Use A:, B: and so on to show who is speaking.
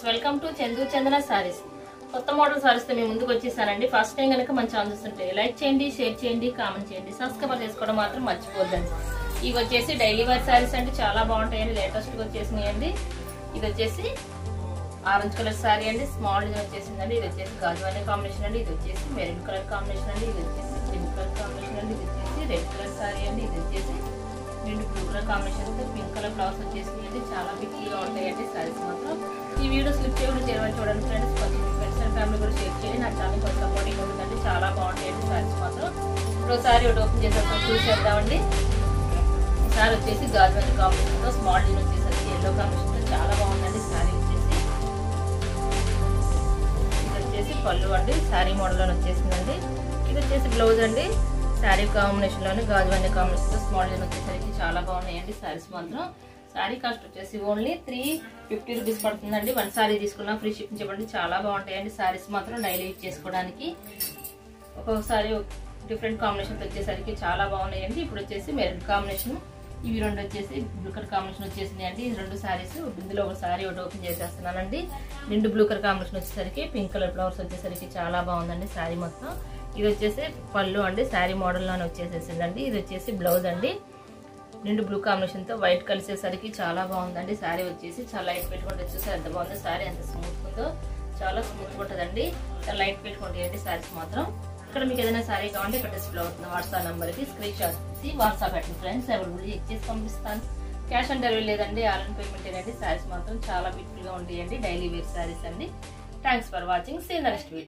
A: welcome to Chandu Chandana saris కొత్త model saris తో మేము ముందుకు వచ్చేసానండి ఫస్ట్ టైం కనుక మన ఛానల్ చూస్తుంటే లైక్ చేయండి షేర్ చేయండి కామెంట్ చేయండి సబ్స్క్రైబ్ చేసుకోవడం మాత్రం మర్చిపోద్దండి ఇవి వచ్చేసి డైలీ వేర్ సారీస్ అంటే చాలా బాగుంటాయండి లేటెస్ట్ గా వచ్చేసినాయండి ఇది వచ్చేసి ఆరెంజ్ కలర్ సారీ అండి స్మాల్ డిజైన్ వచ్చేసిందండి ఇది వచ్చేసి గాజువానే కాంబినేషన్ అండి ఇది వచ్చేసి మెరూన్ కలర్ కాంబినేషన్ అండి ఇది వచ్చేసి పింక్ కలర్ కాంబినేషన్ అండి ఇది వచ్చేసి రెడ్ కలర్ సారీ అండి ఇది వచ్చేసి రెండు బ్లూ కలర్ కాంబినేషన్ తో పింక్ కలర్ బ్లౌజ్ వచ్చేసింది చాలా బిగ్గా ఉంటాయండి సారీస్ మాత్రం ఈ వీడియో స్లిప్ చేయకుండా చేరమని చూడండి ఫ్రెండ్స్ కొంచెం మీ ఫ్రెండ్స్ అండ్ ఫ్యామిలీ కూడా షేర్ చేయండి నా ఛానల్ కొంచెం సపోర్టింగ్ ఉంటుందండి చాలా బాగుంటాయండి సారీస్ మాత్రం ఒకసారి ఒకటి ఓపెన్ చేసేస్తాం చూసేద్దామండి సారీ వచ్చేసి గాజువాని కాంబినేషన్ తో స్మాల్ డిజైన్ వచ్చేసరికి ఎల్లో కాంబినేషన్ తో చాలా బాగుందండి సారీ వచ్చేసి ఇది వచ్చేసి పళ్ళు అండి శారీ మోడల్ వచ్చేసిందండి ఇది వచ్చేసి బ్లౌజ్ అండి శారీ కాంబినేషన్ లోని గాజువన్నీ కాంబినేషన్ తో స్మాల్ డిజైన్ వచ్చేసరికి చాలా బాగున్నాయండి శారీస్ మాత్రం శారీ కాస్ట్ వచ్చేసి ఓన్లీ త్రీ ఫిఫ్టీ రూపీస్ పడుతుందండి వన్ శారీ తీసుకున్నా ఫ్రీ షిప్పింగ్ చెప్పండి చాలా బాగుంటాయండి శారీస్ మాత్రం డైలీ యూజ్ చేసుకోవడానికి ఒక్కొక్కసారి డిఫరెంట్ కాంబినేషన్ వచ్చేసరికి చాలా బాగున్నాయండి ఇప్పుడు వచ్చేసి మెరూన్ కాంబినేషన్ ఇవి రెండు వచ్చేసి బ్లూ కలర్ కాంబినేషన్ వచ్చేసింది అండి ఈ రెండు సారీస్ ఇందులో ఒక సారీ ఒకటి ఓపెన్ చేసేస్తున్నానండి రెండు బ్లూ కలర్ కాంబినేషన్ వచ్చేసరికి పింక్ కలర్ ఫ్లవర్స్ వచ్చేసరికి చాలా బాగుందండి శారీ మొత్తం ఇది వచ్చేసి పళ్ళు అండి శారీ మోడల్లోనే వచ్చేసేసిందండి ఇది వచ్చేసి బ్లౌజ్ అండి రెండు బ్లూ కాంబినేషన్ తో వైట్ కలిసేసరికి చాలా బాగుందండి శారీ వచ్చేసి చాలా లైట్ పెట్టుకుంటే వచ్చేసి ఎంత బాగుంది శారీ ఎంత స్మూత్ ఉందో చాలా స్మూత్ ఉంటుందండి చాలా లైట్ పెట్టుకుంటాయండి శారీస్ మాత్రం ఇక్కడ మీకు ఏదైనా శారీ కావాలంటే ఇక్కడ డిస్ప్లే అవుతుంది వాట్సాప్ నెంబర్ కి స్క్రీన్ షాట్ తీసి వాట్సాప్ పెట్టండి ఫ్రెండ్స్ అవైలబుల్ చెక్ చేసి పంపిస్తాను క్యాష్ ఆన్ డెలివరీ లేదండి ఆన్లైన్ పేమెంట్ ఏనండి శారీస్ మాత్రం చాలా బ్యూటిఫుల్ గా ఉంటాయండి డైలీ వేర్ శారీస్ అండి thanks for watching see next video